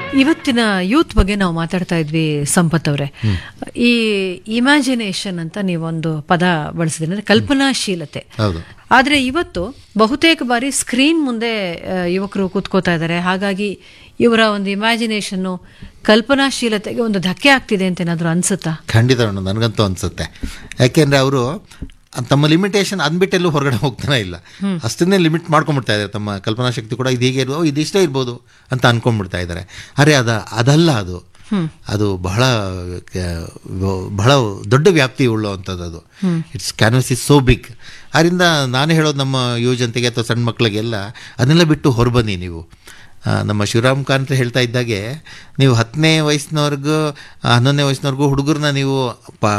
ಇವತ್ತಿನ ಯೂತ್ ಬಗ್ಗೆ ನಾವು ಮಾತಾಡ್ತಾ ಇದ್ವಿ ಸಂಪತ್ ಅವರೇ ಈ ಇಮ್ಯಾಜಿನೇಷನ್ ಅಂತ ನೀವೊಂದು ಪದ ಬಳಸಿದ್ರಿ ಅಂದ್ರೆ ಕಲ್ಪನಾಶೀಲತೆ ಹೌದು ಆದ್ರೆ ಇವತ್ತು ಬಹುತೇಕ ಬಾರಿ ಸ್ಕ್ರೀನ್ ಮುಂದೆ ಆ, ಯುವಕರು ಕೂತ್ಕೋತಾ ಇದ್ದಾರೆ ಹಾಗಾಗಿ ಇವರ ಒಂದು ಇಮ್ಯಾಜಿನೇಷನ್ನು ಕಲ್ಪನಾಶೀಲತೆಗೆ ಒಂದು ಧಕ್ಕೆ ಆಗ್ತಿದೆ ಅಂತ ಏನಾದ್ರು ಅನ್ಸುತ್ತಾ ಖಂಡಿತ ಅಣ್ಣ, ನನಗಂತೂ ಅನ್ಸುತ್ತೆ ಯಾಕೆಂದ್ರೆ ಅವರು ತಮ್ಮ ಲಿಮಿಟೇಷನ್ ಅಂದ್ಬಿಟ್ಟೆಲ್ಲೂ ಹೊರಗಡೆ ಹೋಗ್ತಾನೆ ಇಲ್ಲ ಅಷ್ಟನ್ನೇ ಲಿಮಿಟ್ ಮಾಡ್ಕೊಂಡ್ಬಿಡ್ತಾ ಇದ್ದಾರೆ ತಮ್ಮ ಕಲ್ಪನಾ ಶಕ್ತಿ ಕೂಡ ಇದು ಹೀಗೆ ಇರ್ಬೋದು ಇದಿಷ್ಟೇ ಇರ್ಬೋದು ಅಂತ ಅನ್ಕೊಂಡ್ಬಿಡ್ತಾ ಇದ್ದಾರೆ ಅರೆ ಅದ ಅದಲ್ಲ ಅದು ಅದು ಬಹಳ ಕ- ಬಹಳ ದೊಡ್ಡ ವ್ಯಾಪ್ತಿ ಉಳ್ಳುವಂಥದ್ದು ಅದು it's canvas is so big ಅದರಿಂದ ನಾನು ಹೇಳೋದು ನಮ್ಮ ಯುವಜನತೆಗೆ ಅಥವಾ ಸಣ್ಣ ಮಕ್ಕಳಿಗೆಲ್ಲ ಅದನ್ನೆಲ್ಲ ಬಿಟ್ಟು ಹೊರಬನ್ನಿ ನೀವು ಆ, ನಮ್ಮ ಶಿವರಾಮ್ ಕಾಂತ್ ಹೇಳ್ತಾ ಇದ್ದಾಗೆ ನೀವು ಹತ್ತನೇ ವಯಸ್ಸಿನವ್ರಿಗೂ ಆ, ಹನ್ನೊಂದನೇ ವಯಸ್ಸಿನವ್ರಿಗೂ ಹುಡುಗರನ್ನ ನೀವು ಪಾ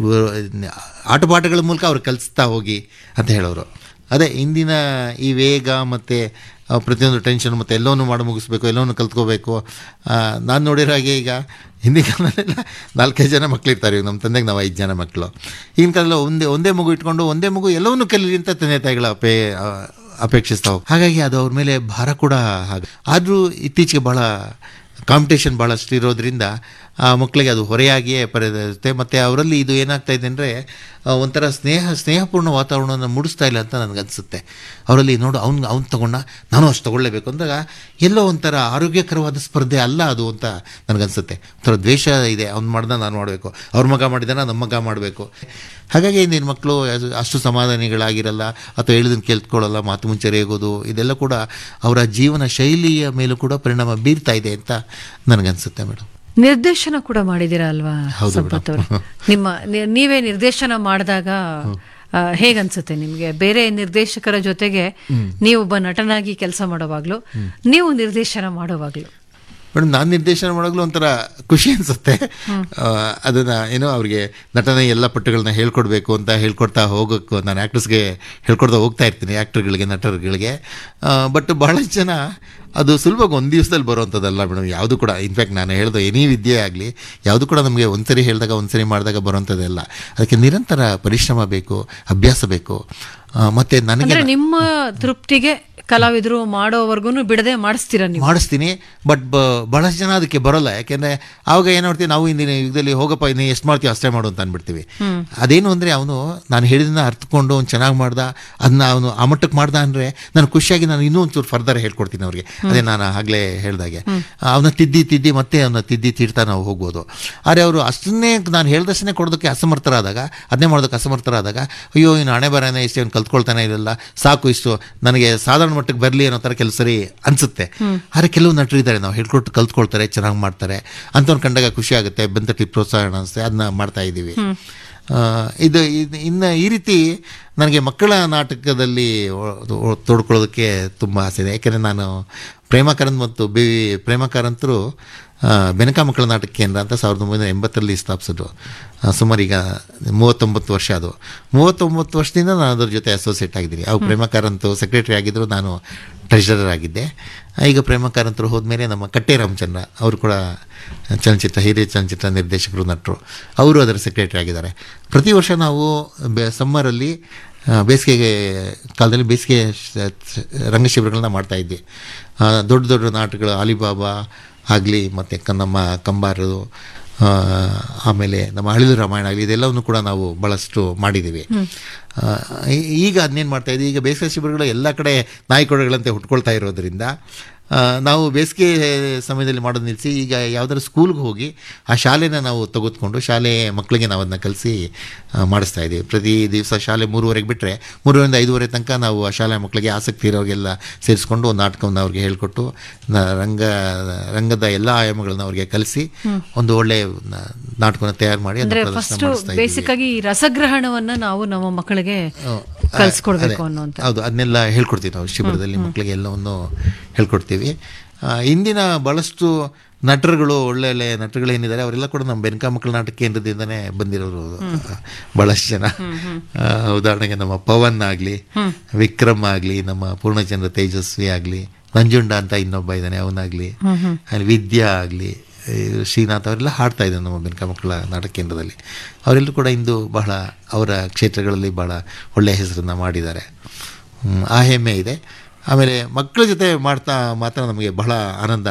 ಆಟ ಪಾಠಗಳ ಮೂಲಕ ಅವ್ರು ಕಲಿಸ್ತಾ ಹೋಗಿ ಅಂತ ಹೇಳೋರು ಅದೇ ಇಂದಿನ ಈ ವೇಗ ಮತ್ತು ಪ್ರತಿಯೊಂದು ಟೆನ್ಷನ್ ಮತ್ತು ಎಲ್ಲವನ್ನೂ ಮಾಡಿ ಮುಗಿಸ್ಬೇಕು ಎಲ್ಲವನ್ನೂ ಕಲ್ತ್ಕೋಬೇಕು ನಾನು ನೋಡಿರೋ ಹಾಗೆ ಈಗ ಹಿಂದಿನ ಕಾಲದಲ್ಲೆಲ್ಲ ನಾಲ್ಕೈದು ಜನ ಮಕ್ಕಳಿರ್ತಾರೆ ಈಗ ನಮ್ಮ ತಂದೆಗೆ ನಾವು ಐದು ಜನ ಮಕ್ಕಳು ಈಗಿನ ಕಾಲದಲ್ಲಿ ಒಂದೇ ಒಂದೇ ಮಗು ಇಟ್ಕೊಂಡು ಒಂದೇ ಮಗು ಎಲ್ಲವನ್ನೂ ಕಲೀಲಿ ಅಂತ ತಂದೆ ತಾಯಿಗಳ ಅಪೇ ಆ, ಅಪೇಕ್ಷಿಸ್ತಾ ಹೋಗಿ ಹಾಗಾಗಿ ಅದು ಅವ್ರ ಮೇಲೆ ಭಾರ ಕೂಡ ಹಾಗೆ ಆದರೂ ಇತ್ತೀಚೆಗೆ ಭಾಳ ಕಾಂಪಿಟೇಷನ್ ಭಾಳಷ್ಟು ಇರೋದ್ರಿಂದ ಆ ಮಕ್ಕಳಿಗೆ ಅದು ಹೊರೆಯಾಗಿಯೇ ಪರಿರುತ್ತೆ ಮತ್ತು ಅವರಲ್ಲಿ ಇದು ಏನಾಗ್ತಾ ಇದೆ ಅಂದರೆ ಒಂಥರ ಸ್ನೇಹ ಸ್ನೇಹಪೂರ್ಣ ವಾತಾವರಣವನ್ನು ಮೂಡಿಸ್ತಾ ಇಲ್ಲ ಅಂತ ನನಗನ್ಸುತ್ತೆ ಅವರಲ್ಲಿ ನೋಡು ಅವ್ನು ಅವ್ನು ತಗೊಂಡ ನಾನು ಅಷ್ಟು ತಗೊಳ್ಳೇಬೇಕು ಅಂದಾಗ ಎಲ್ಲೋ ಒಂಥರ ಆರೋಗ್ಯಕರವಾದ ಸ್ಪರ್ಧೆ ಅಲ್ಲ ಅದು ಅಂತ ನನಗನ್ಸುತ್ತೆ ಒಂಥರ ದ್ವೇಷ ಇದೆ ಅವ್ನು ಮಾಡ್ದ ನಾನು ಮಾಡಬೇಕು ಅವ್ರ ಮಗ ಮಾಡಿದಾನ ನಮ್ಮ ಮಗ ಮಾಡಬೇಕು ಹಾಗಾಗಿ ನಿನ್ನ ಮಕ್ಕಳು ಅಷ್ಟು ಸಮಾಧಾನಿಗಳಾಗಿರಲ್ಲ ಅಥವಾ ಹೇಳಿದನ್ನು ಕೇಳ್ಕೊಳ್ಳಲ್ಲ ಮಾತು ಮುಂಚೆ ರೇಗೋದು ಇದೆಲ್ಲ ಕೂಡ ಅವರ ಜೀವನ ಶೈಲಿಯ ಮೇಲೂ ಕೂಡ ಪರಿಣಾಮ ಬೀರ್ತಾ ಇದೆ ಅಂತ ನನಗನ್ಸುತ್ತೆ ಮೇಡಮ್ ನಿರ್ದೇಶನ ಕೂಡ ಮಾಡಿದಿರಾ ಅಲ್ವಾ ಹೌದು ಸಂಪತ್ ಅವರು ನಿಮ್ಮ ನಿ- ನೀವೇ ನಿರ್ದೇಶನ ಮಾಡಿದಾಗ ಆ, ಹೇಗನ್ಸುತ್ತೆ ನಿಮ್ಗೆ ಬೇರೆ ನಿರ್ದೇಶಕರ ಜೊತೆಗೆ ನೀವೊಬ್ಬ ನಟನಾಗಿ ಕೆಲಸ ಮಾಡೋವಾಗ್ಲು ನೀವು ನಿರ್ದೇಶನ ಮಾಡೋವಾಗ್ಲು ಮೇಡಮ್ ನಾನು ನಿರ್ದೇಶನ ಮಾಡೋಗ್ಲೂ ಒಂಥರ ಖುಷಿ ಅನಿಸುತ್ತೆ ಅದನ್ನು ಏನೋ ಅವ್ರಿಗೆ ನಟನೆ ಎಲ್ಲ ಪಟ್ಟುಗಳನ್ನ ಹೇಳ್ಕೊಡ್ಬೇಕು ಅಂತ ಹೇಳ್ಕೊಡ್ತಾ ಹೋಗೋಕ್ಕೂ ನಾನು ಆ್ಯಕ್ಟರ್ಸ್ಗೆ ಹೇಳ್ಕೊಡ್ತಾ ಹೋಗ್ತಾ ಇರ್ತೀನಿ ಆ್ಯಕ್ಟರ್ಗಳಿಗೆ ನಟರುಗಳಿಗೆ ಬಟ್ ಬಹಳಷ್ಟು ಜನ ಅದು ಸುಲಭವಾಗಿ ಒಂದು ದಿವಸದಲ್ಲಿ ಬರುವಂಥದ್ದಲ್ಲ ಮೇಡಮ್ ಯಾವುದು ಕೂಡ ಇನ್ಫ್ಯಾಕ್ಟ್ ನಾನು ಹೇಳ್ದೆ ಎನಿ ವಿದ್ಯೆ ಆಗಲಿ ಯಾವುದು ಕೂಡ ನಮಗೆ ಒಂದ್ಸರಿ ಹೇಳಿದಾಗ ಒಂದ್ಸರಿ ಮಾಡಿದಾಗ ಬರುವಂಥದ್ದಲ್ಲ ಅದಕ್ಕೆ ನಿರಂತರ ಪರಿಶ್ರಮ ಬೇಕು ಅಭ್ಯಾಸ ಬೇಕು ಆ, ಮತ್ತೆ ನನಗೆ ಅಂದ್ರೆ ನಿಮ್ಮ ತೃಪ್ತಿಗೆ ಕಲಾವಿದರು ಮಾಡೋವರೆಗೂ ಬಿಡದೆ ಮಾಡಿಸ್ತೀರಾ ನೀವು ಮಾಡಿಸ್ತೀನಿ ಬಟ್ ಬಹಳಷ್ಟು ಜನ ಅದಕ್ಕೆ ಬರೋಲ್ಲ ಯಾಕೆಂದ್ರೆ ಆವಾಗ ಏನು ಮಾಡ್ತೀವಿ ನಾವು ಇಂದಿನ ಯುಗದಲ್ಲಿ ಹೋಗಪ್ಪ ನೀನು ಎಷ್ಟು ಮಾಡ್ತೀವಿ ಅಷ್ಟೇ ಮಾಡು ಅಂತ ಅಂದ್ಬಿಡ್ತೀವಿ ಅದೇನು ಅಂದರೆ ಅವನು ನಾನು ಹೇಳಿದನ್ನ ಅರ್ಥಕೊಂಡು ಅವ್ನು ಚೆನ್ನಾಗಿ ಮಾಡ್ದ ಅದನ್ನ ಅವನು ಆ ಮಟ್ಟಕ್ಕೆ ಮಾಡ್ದ ಅಂದರೆ ನಾನು ಖುಷಿಯಾಗಿ ನಾನು ಇನ್ನೂ ಒಂಚೂರು ಫರ್ದರ್ ಹೇಳ್ಕೊಡ್ತೀನಿ ಅವ್ರಿಗೆ ಅದೇ ನಾನು ಆಗಲೇ ಹೇಳ್ದಾಗೆ ಅವನ ತಿದ್ದಿ ತಿದ್ದಿ ಮತ್ತೆ ಅವನ ತಿದ್ದಿ ತಿಡ್ತಾ ನಾವು ಹೋಗ್ಬೋದು ಆದರೆ ಅವರು ಅಷ್ಟನ್ನೇ ನಾನು ಹೇಳ್ದಷ್ಟನ್ನೇ ಕೊಡೋದಕ್ಕೆ ಅಸಮರ್ಥರಾದಾಗ ಅದನ್ನೇ ಮಾಡೋದಕ್ಕೆ ಅಸಮರ್ಥರಾದಾಗ ಅಯ್ಯೋ ಇನ್ನು ಹಣೆ ಬರನೇ ಇಷ್ಟು ಅವ್ನು ಕಲ್ತ್ಕೊಳ್ತಾನೆ ಇರಲ್ಲ ಸಾಕು ಇಷ್ಟು ನನಗೆ ಸಾಧಾರಣ ಮಟ್ಟಕ್ಕೆ ಬರಲಿ ಅನ್ನೋ ಥರ ಕೆಲಸ ಸರಿ ಅನ್ಸುತ್ತೆ ಆದರೆ ಕೆಲವು ನಟರು ಇದ್ದಾರೆ ನಾವು ಹೇಳ್ಕೊಟ್ಟು ಕಲ್ತ್ಕೊಳ್ತಾರೆ ಚೆನ್ನಾಗಿ ಮಾಡ್ತಾರೆ ಅಂಥವ್ರು ಕಂಡಾಗ ಖುಷಿ ಆಗುತ್ತೆ ಬೆಂತಟ್ಟಿ ಪ್ರೋತ್ಸಾಹ ಅನಿಸುತ್ತೆ ಅದನ್ನ ಮಾಡ್ತಾ ಇದ್ದೀವಿ ಆ, ಇದು ಇದು- ಇನ್ನು ಈ ರೀತಿ ನನಗೆ ಮಕ್ಕಳ ನಾಟಕದಲ್ಲಿ ಒ- ಒ- ತೊಡ್ಕೊಳ್ಳೋದಕ್ಕೆ ತುಂಬ ಆಸೆ ಇದೆ ಯಾಕೆಂದರೆ ನಾನು ಪ್ರೇಮ ಕಾರಂತ್ ಮತ್ತು ಬಿ ಪ್ರೇಮ ಕಾರಂತರು ಆ, ಬೆನಕ ಮಕ್ಕಳ ನಾಟಕ ಕೇಂದ್ರ ಅಂತ ಸಾವಿರದ ಒಂಬೈನೂರ ಎಂಬತ್ತರಲ್ಲಿ ಸ್ಥಾಪಿಸಿದ್ರು ಆ, ಸುಮಾರು ಈಗ ಮೂವತ್ತೊಂಬತ್ತು ವರ್ಷ ಅದು ಮೂವತ್ತೊಂಬತ್ತು ವರ್ಷದಿಂದ ನಾನು ಅದ್ರ ಜೊತೆ ಅಸೋಸಿಯೇಟ್ ಆಗಿದ್ದೀನಿ ಅವು ಪ್ರೇಮ ಕಾರಂತು ಸೆಕ್ರೆಟರಿ ಆಗಿದ್ದರು ನಾನು ಟ್ರೆಷರರ್ ಆಗಿದ್ದೆ ಈಗ ಪ್ರೇಮ ಕಾರಂತರು ಹೋದ್ಮೇಲೆ ನಮ್ಮ ಕಟ್ಟೆ ರಾಮಚಂದ್ರ ಅವರು ಕೂಡ ಚಲನಚಿತ್ರ ಹಿರಿಯ ಚಲನಚಿತ್ರ ನಿರ್ದೇಶಕರು ನಟರು ಅವರು ಅದರ ಸೆಕ್ರೆಟರಿ ಆಗಿದ್ದಾರೆ ಪ್ರತಿ ವರ್ಷ ನಾವು ಬೆ ಸಮ್ಮರಲ್ಲಿ ಆ, ಬೇಸಿಗೆಗೆ ಕಾಲದಲ್ಲಿ ಬೇಸಿಗೆ ಶ- ಶ- ರಂಗಶಿಬಿರಗಳನ್ನ ಮಾಡ್ತಾ ಇದ್ವಿ ಆ, ದೊಡ್ಡ ದೊಡ್ಡ ನಾಟಕಗಳು ಅಲಿಬಾಬಾ ಆಗಲಿ ಮತ್ತು ನಮ್ಮ ಕಂಬಾರು ಆ, ಆಮೇಲೆ ನಮ್ಮ ಅಳಿಲು ರಾಮಾಯಣ ಆಗಲಿ ಇದೆಲ್ಲವನ್ನು ಕೂಡ ನಾವು ಭಾಳಷ್ಟು ಮಾಡಿದ್ದೀವಿ ಆ, ಈ- ಈಗ ಅದನ್ನೇನು ಮಾಡ್ತಾ ಇದ್ದೀವಿ ಈಗ ಬೇಸಿಗೆ ಶಿಬಿರಗಳು ಎಲ್ಲ ಕಡೆ ನಾಯಿಕೊಡೆಗಳಂತೆ ಹುಟ್ಕೊಳ್ತಾ ಇರೋದ್ರಿಂದ ಆ, ನಾವು ಬೇಸಿಗೆ ಸಮಯದಲ್ಲಿ ಮಾಡೋದು ನಿಲ್ಲಿಸಿ ಈಗ ಯಾವುದಾದ್ರು ಸ್ಕೂಲ್ಗೆ ಹೋಗಿ ಆ ಶಾಲೆನ ನಾವು ತೆಗೆದುಕೊಂಡು ಶಾಲೆ ಮಕ್ಕಳಿಗೆ ನಾವು ಅದನ್ನ ಕಲಿಸಿ ಮಾಡಿಸ್ತಾ ಇದ್ದೀವಿ ಪ್ರತಿ ದಿವಸ ಶಾಲೆ ಮೂರುವರೆಗೆ ಬಿಟ್ಟರೆ ಮೂರುವರೆಯಿಂದ ಐದುವರೆ ತನಕ ನಾವು ಆ ಶಾಲೆ ಮಕ್ಕಳಿಗೆ ಆಸಕ್ತಿ ಇರೋರಿಗೆಲ್ಲ ಸೇರಿಸ್ಕೊಂಡು ಒಂದು ನಾಟಕವನ್ನು ಅವ್ರಿಗೆ ಹೇಳ್ಕೊಟ್ಟು ನ- ರಂಗ ರಂಗದ ಎಲ್ಲ ಆಯಾಮಗಳನ್ನ ಅವ್ರಿಗೆ ಕಲಿಸಿ ಒಂದು ಒಳ್ಳೆ ನ- ನಾಟಕವನ್ನು ತಯಾರು ಮಾಡಿ ಅದನ್ನ ಅಂದ್ರೆ ಪ್ರದರ್ಶನ ಫಸ್ಟ್ ಮಾಡಿಸ್ತಾ ಇದ್ದೀವಿ. ಬೇಸಿಕ್ ಆಗಿ ಈ ರಸಗ್ರಹಣವನ್ನ ನಾವು ನಮ್ಮ ಮಕ್ಕಳಿಗೆ ಕಲ್ಸ್ಕೊಡ್ಬೇಕು ಅನ್ನೋಂತ ಹೌದು ಅದನ್ನೆಲ್ಲ ಹೇಳ್ಕೊಡ್ತೀವಿ ನಾವು ಶಿಬಿರದಲ್ಲಿ ಮಕ್ಕಳಿಗೆ ಎಲ್ಲವನ್ನು ಹೇಳ್ಕೊಡ್ತೀವಿ ಆ, ಇಂದಿನ ಭಾಳಷ್ಟು ನಟರುಗಳು ಒಳ್ಳೆ ಒಳ್ಳೆ ನಟರುಗಳೇನಿದ್ದಾರೆ ಅವರೆಲ್ಲ ಕೂಡ ನಮ್ಮ ಬೆನಕ ಮಕ್ಕಳ ನಾಟಕ ಕೇಂದ್ರದಿಂದನೇ ಬಂದಿರೋರು ಭಾಳಷ್ಟು ಜನ ಆ, ಉದಾಹರಣೆಗೆ ನಮ್ಮ ಪವನ್ ಆಗಲಿ ವಿಕ್ರಮ್ ಆಗಲಿ ನಮ್ಮ ಪೂರ್ಣಚಂದ್ರ ತೇಜಸ್ವಿ ಆಗಲಿ ನಂಜುಂಡ ಅಂತ ಇನ್ನೊಬ್ಬ ಇದ್ದಾನೆ ಅವನಾಗಲಿ ಅಲ್ಲಿ ವಿದ್ಯಾ ಆಗಲಿ ಶ್ರೀನಾಥ್ ಅವರೆಲ್ಲ ಹಾಡ್ತಾ ಇದ್ದಾರೆ ನಮ್ಮ ಬೆನಕ ಮಕ್ಕಳ ನಾಟಕ ಕೇಂದ್ರದಲ್ಲಿ ಅವರೆಲ್ಲರೂ ಕೂಡ ಇಂದು ಬಹಳ ಅವರ ಕ್ಷೇತ್ರಗಳಲ್ಲಿ ಬಹಳ ಒಳ್ಳೆಯ ಹೆಸರನ್ನು ಮಾಡಿದ್ದಾರೆ ಹ್ಮ್, ಆ ಹೆಮ್ಮೆ ಇದೆ ಆಮೇಲೆ ಮಕ್ಕಳ ಜೊತೆ ಮಾಡ್ತಾ ಮಾತ್ರ ನಮಗೆ ಬಹಳ ಆನಂದ